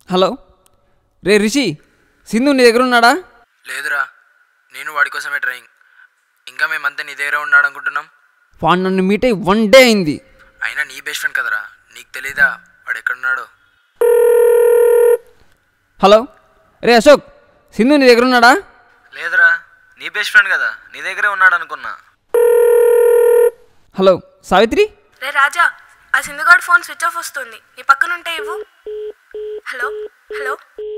hello రే రిషి సింధు నీ దగ్గర ఉన్నాడా లేదురా నేను వాడి కోసమే ట్రయింగ్ ఇంకా మేమంతా నీ దగ్గర ఉన్నాడు అనుకుంటున్నాం వాడు నన్ను మీట్ అయ్యి వన్ డే అయింది అయినా నీ బెస్ట్ ఫ్రెండ్ కదరా నీకు తెలీదా వాడు ఎక్కడున్నాడో హలో రే అశోక్ సింధు నీ దగ్గర ఉన్నాడా లేదురా నీ బెస్ట్ ఫ్రెండ్ కదా నీ దగ్గరే ఉన్నాడు అనుకున్నా హలో సావిత్రి రే రాజా ఆ సింధుగాడు ఫోన్ స్విచ్ ఆఫ్ వస్తుంది నీ పక్కనుంటే ఇవ్వు హలో హలో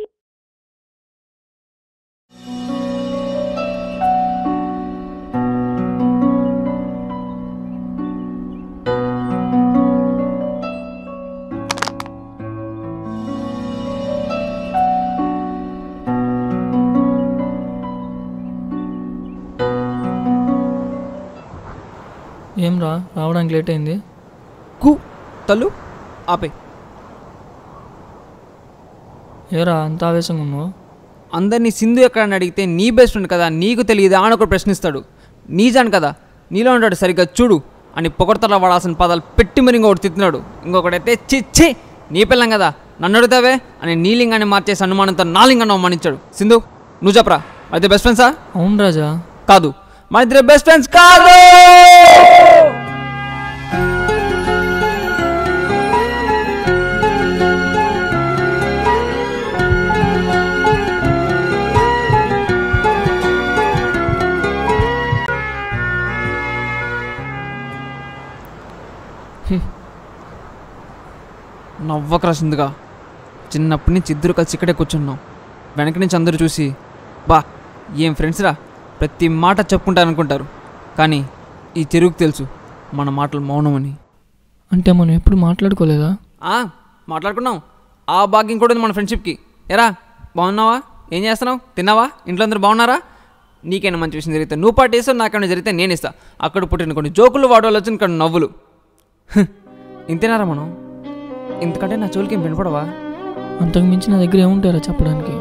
ఏం రా రావడానికి లేట్ అయింది కు తల్లు ఆపే ఏరా అంత ఆవేశంగా ఉన్నావు అందరినీ సింధు ఎక్కడని అడిగితే నీ బెస్ట్ ఫ్రెండ్ కదా నీకు తెలియదా అని ఒకటి ప్రశ్నిస్తాడు నీజాను కదా నీలో ఉంటాడు సరిగ్గా చూడు అని పొగడతల వాడాల్సిన పదాలు పెట్టి మరి ఇంకొకటి తిట్టినాడు ఇంకొకటైతే చిచ్చి నీ పిల్లం కదా నన్ను అడుగుతావే అని నీ లింగాన్ని మార్చేసి అనుమానంతో నా లింగాన్ని అవమానించాడు సింధు నువ్వు చెప్పరా అయితే బెస్ట్ ఫ్రెండ్సా అవును రాజా కాదు మన ఇద్దరు బెస్ట్ ఫ్రెండ్స్ కాదు నవ్వకరా సిందుగా చిన్నప్పటి నుంచి ఇద్దరు కలిసి ఇక్కడే కూర్చున్నాం వెనక నుంచి అందరూ చూసి బా ఏం ఫ్రెండ్స్ రా ప్రతి మాట చెప్పుకుంటారు అనుకుంటారు కానీ ఈ చెరువుకు తెలుసు మన మాటలు మౌనమని అంటే మనం ఎప్పుడు మాట్లాడుకోలేదా ఆ, మాట్లాడుకున్నాం ఆ భాగ్యం కూడా ఉంది మన ఫ్రెండ్షిప్కి ఎరా బాగున్నావా ఏం చేస్తున్నావు తిన్నావా ఇంట్లో అందరూ బాగున్నారా నీకైనా మంచి విషయం జరిగితే నువ్వు పాటు వేస్తావు నాకైనా జరిగితే నేను ఇస్తా అక్కడ పుట్టిన కొన్ని జోకులు వాడవాళ్ళు వచ్చిన కొన్ని నవ్వులు హ్, ఇంతేనారా మనం ఇంతకంటే నా చోలికి ఏం వినపడవా అంతకు మించి నా దగ్గర ఏముంటారా చెప్పడానికి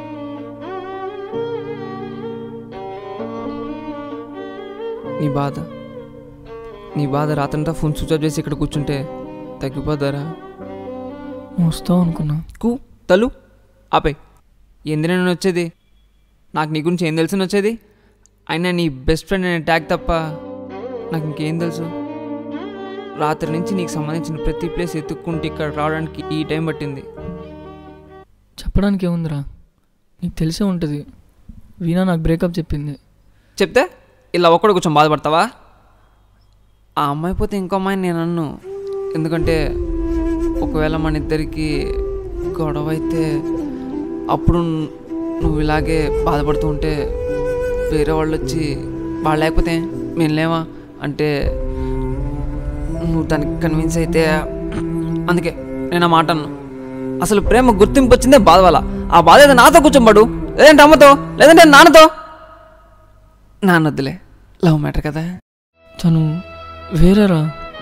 నీ బాధ నీ బాధ రాత్రంతా ఫోన్ స్విచ్ ఆఫ్ చేసి ఇక్కడ కూర్చుంటే తగ్గిపోతారా నువ్వు వస్తావు అనుకున్నా కు తలు ఆపే ఎందులో నేను వచ్చేది నాకు నీ గురించి ఏం తెలిసి వచ్చేది అయినా నీ బెస్ట్ ఫ్రెండ్ అనే ట్యాగ్ తప్ప నాకు ఇంకేం తెలుసు రాత్రి నుంచి నీకు సంబంధించిన ప్రతి ప్లేస్ ఎత్తుక్కుంటూ ఇక్కడ రావడానికి ఈ టైం పట్టింది చెప్పడానికి ఏముందిరా నీకు తెలిసే ఉంటుంది వీణా నాకు బ్రేకప్ చెప్పింది చెప్తే ఇలా ఒక్కడు కొంచెం బాధపడతావా ఆ అమ్మాయి పోతే ఇంకో అమ్మాయిని నేను అన్ను ఎందుకంటే ఒకవేళ మన ఇద్దరికి గొడవ అయితే అప్పుడు నువ్వు ఇలాగే బాధపడుతూ ఉంటే వేరే వాళ్ళు వచ్చి వాళ్ళు లేకపోతే మేము లేవా అంటే నువ్వు దానికి కన్విన్స్ అయితే అందుకే నేను ఆ మాట అన్ను అసలు ప్రేమ గుర్తింపు వచ్చిందే బాధ వల్ల ఆ బాధ ఏదో నాతో కూర్చోబడు లేదంటే అమ్మతో లేదంటే నాన్నతో నాన్నొద్దులే లవ్ మ్యాటర్ కదా తను వేరేరా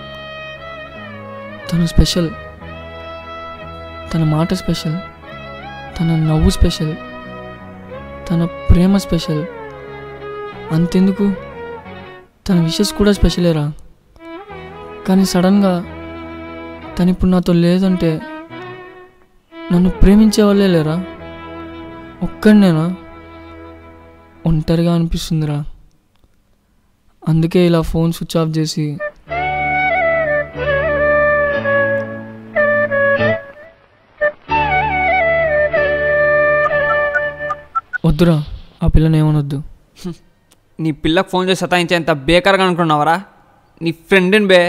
తను స్పెషల్ తన మాట స్పెషల్ తన నవ్వు స్పెషల్ తన ప్రేమ స్పెషల్ అంతెందుకు తన విషెస్ కూడా స్పెషలేరా కానీ సడన్గా తను ఇప్పుడు నాతో లేదంటే నన్ను ప్రేమించే వాళ్ళే లేరా ఒక్కడినేనా ఒంటరిగా అనిపిస్తుందిరా అందుకే ఇలా ఫోన్ స్విచ్ ఆఫ్ చేసి వద్దురా ఆ పిల్లని ఏమనొద్దు నీ పిల్లకు ఫోన్ చేసి సతాయించేంత బేకార్గా అనుకున్నావరా నీ ఫ్రెండ్ని బే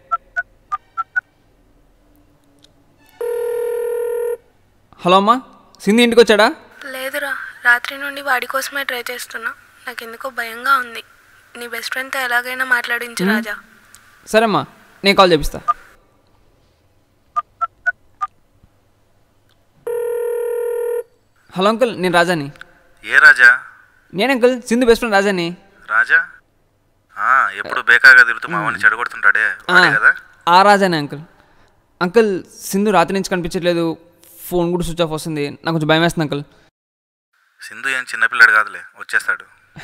హలో అమ్మా సింధి ఇంటికి వచ్చాడా లేదురా రాత్రి నుండి వాడి కోసమే ట్రై చేస్తున్నా నాకు ఎందుకో భయంగా ఉంది నీ బెస్ట్ ఫ్రెండ్తో ఎలాగైనా మాట్లాడించు రాజా సరేమ్మా నేను కాల్ చేపిస్తా హలో అంకుల్ నేను రాజాని ఏ రాజా నేను అంకుల్ సింధు బెస్ట్ ఫ్రెండ్ రాజాని రాజా ఆ, ఎప్పుడు బేకార్గా తిరుగుతూ మా వాడిని చెడగొడుతుంటాడే వాడే కదా ఆ రాజానే అంకుల్ అంకుల్ సింధు రాత్రి నుంచి కనిపించట్లేదు ఫోన్ కూడా స్విచ్ ఆఫ్ వస్తుంది నాకు కొంచెం భయం వేస్తుంది అంకుల్ సింధు ఏం చిన్నపిల్లాడు కాదులే వచ్చేస్తాడు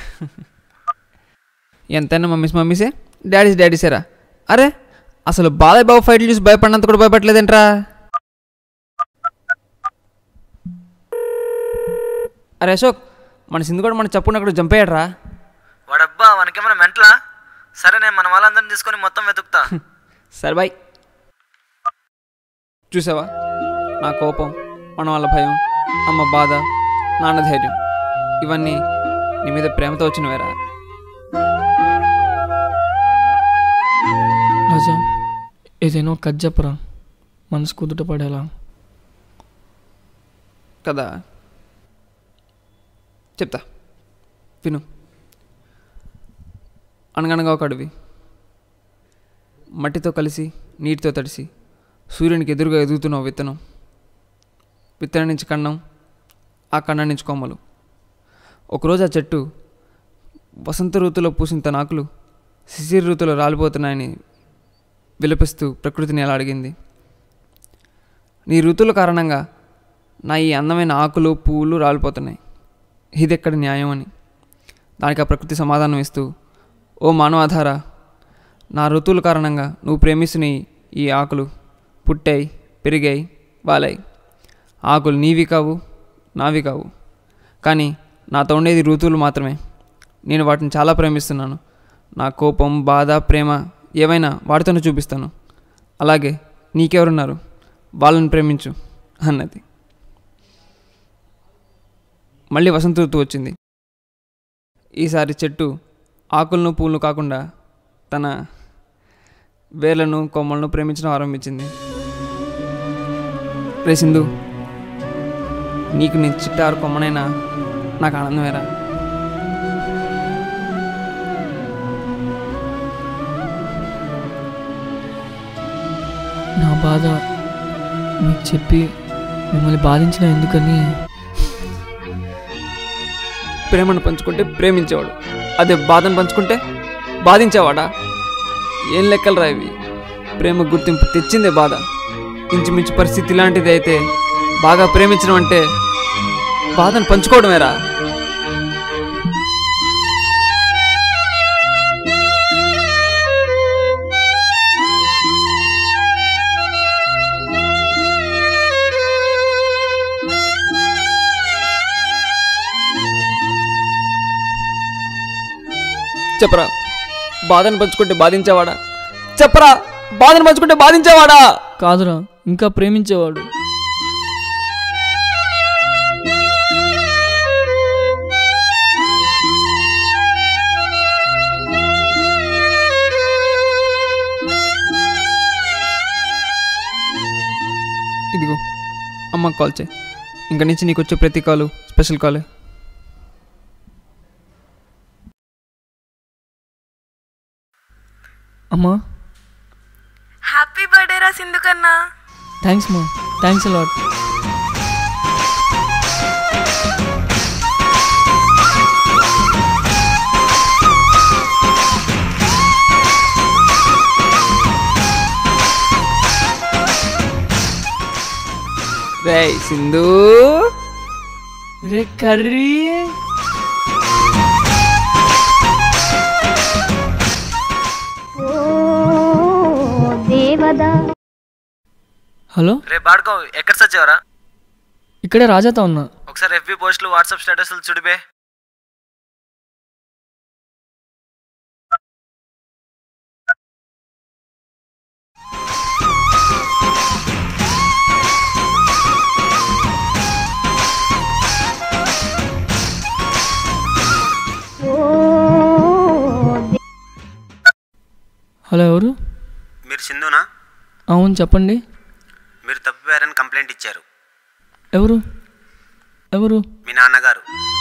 ఎంతైనా మమ్మీస్ మమ్మీసే డాడీస్ డాడీసేరా అరే అసలు బాలయ్య బాబు ఫైట్లు చూసి భయపడినంత కూడా భయపడలేదేంట్రా అరే అశోక్ మన సింధు కూడా మన చెప్పుకున్నక్కడ జంప్ రా వాడబ్బా మనకేమైనా మెంటలా సరే నేను మన వాళ్ళందరిని తీసుకొని మొత్తం వెతుకుతా సరే బాయ్ చూసావా నా కోపం మన వాళ్ళ భయం అమ్మ బాధ నాన్న ధైర్యం ఇవన్నీ నీ మీద ప్రేమతో వచ్చినవేరా రాజా ఏదైనా ఒక కథ చెప్పరా మనసు కుదుట పడేలా కదా చెప్తా విను అనగనగా ఒక అడవి మట్టితో కలిసి నీటితో తడిసి సూర్యునికి ఎదురుగా ఎదుగుతున్న ఓ విత్తనం విత్తనం నుంచి కన్నం ఆ కన్నం నుంచి కొమ్మలు ఒకరోజు ఆ చెట్టు వసంత ఋతువులో పూసిన తన ఆకులు శిశిర ఋతువులో రాలిపోతున్నాయని విలపిస్తూ ప్రకృతిని ఎలా అడిగింది నీ ఋతువుల కారణంగా నా ఈ అందమైన ఆకులు పువ్వులు రాలిపోతున్నాయి ఇది ఎక్కడ న్యాయం అని దానికి ఆ ప్రకృతి సమాధానం ఇస్తూ ఓ మానవాధార నా ఋతువుల కారణంగా నువ్వు ప్రేమిస్తున్న ఈ- ఈ ఆకులు పుట్టాయి పెరిగాయి వాలాయి ఆకులు నీవి కావు నావి కావు కానీ నాతో ఉండేది ఋతువులు మాత్రమే నేను వాటిని చాలా ప్రేమిస్తున్నాను నా కోపం బాధ ప్రేమ ఏవైనా వాటితోనే చూపిస్తాను అలాగే నీకెవరున్నారు వాళ్ళని ప్రేమించు అన్నది మళ్ళీ వసంత ఋతువు వచ్చింది ఈసారి చెట్టు ఆకులను పూలను కాకుండా తన వేర్లను కొమ్మలను ప్రేమించడం ఆరంభించింది రే సింధు నీకు నీ చిట్టారు కొమ్మనైనా నాకు ఆనందమేరా నా బాధ మీకు చెప్పి మిమ్మల్ని బాధించిన ఎందుకని ప్రేమను పంచుకుంటే ప్రేమించేవాడు అదే బాధను పంచుకుంటే బాధించేవాడా ఏం లెక్కలు రా ఇవి ప్రేమ గుర్తింపు తెచ్చిందే బాధ ఇంచుమించు పరిస్థితి ఇలాంటిది అయితే బాగా ప్రేమించడం అంటే బాధను పంచుకోవడమేరా చెప్పరా బాధను పంచుకుంటే బాధించేవాడా చెప్పరా బాధను పంచుకుంటే బాధించేవాడా కాదురా ఇంకా ప్రేమించేవాడు ఇదిగో అమ్మకి కాల్ చేయి ఇంక నుంచి నీకు వచ్చే ప్రతి కాలు స్పెషల్ కాలే అమ్మా హ్యాపీ బర్త్డే రా సింధు కన్నా థ్యాంక్స్ మా థ్యాంక్స్ లాట్ రే సింధు రే కర్రీ హలో రే బాడుకో ఎక్కడ సచ్చావరా ఇక్కడే రాజాతో ఉన్నా ఒకసారి ఎఫ్బి పోస్టులు వాట్సాప్ స్టేటస్లు చూడిపే హలో ఎవరు మీరు సింధునా అవును చెప్పండి మీరు తప్పిపోయారని కంప్లైంట్ ఇచ్చారు ఎవరు ఎవరు మీ నాన్నగారు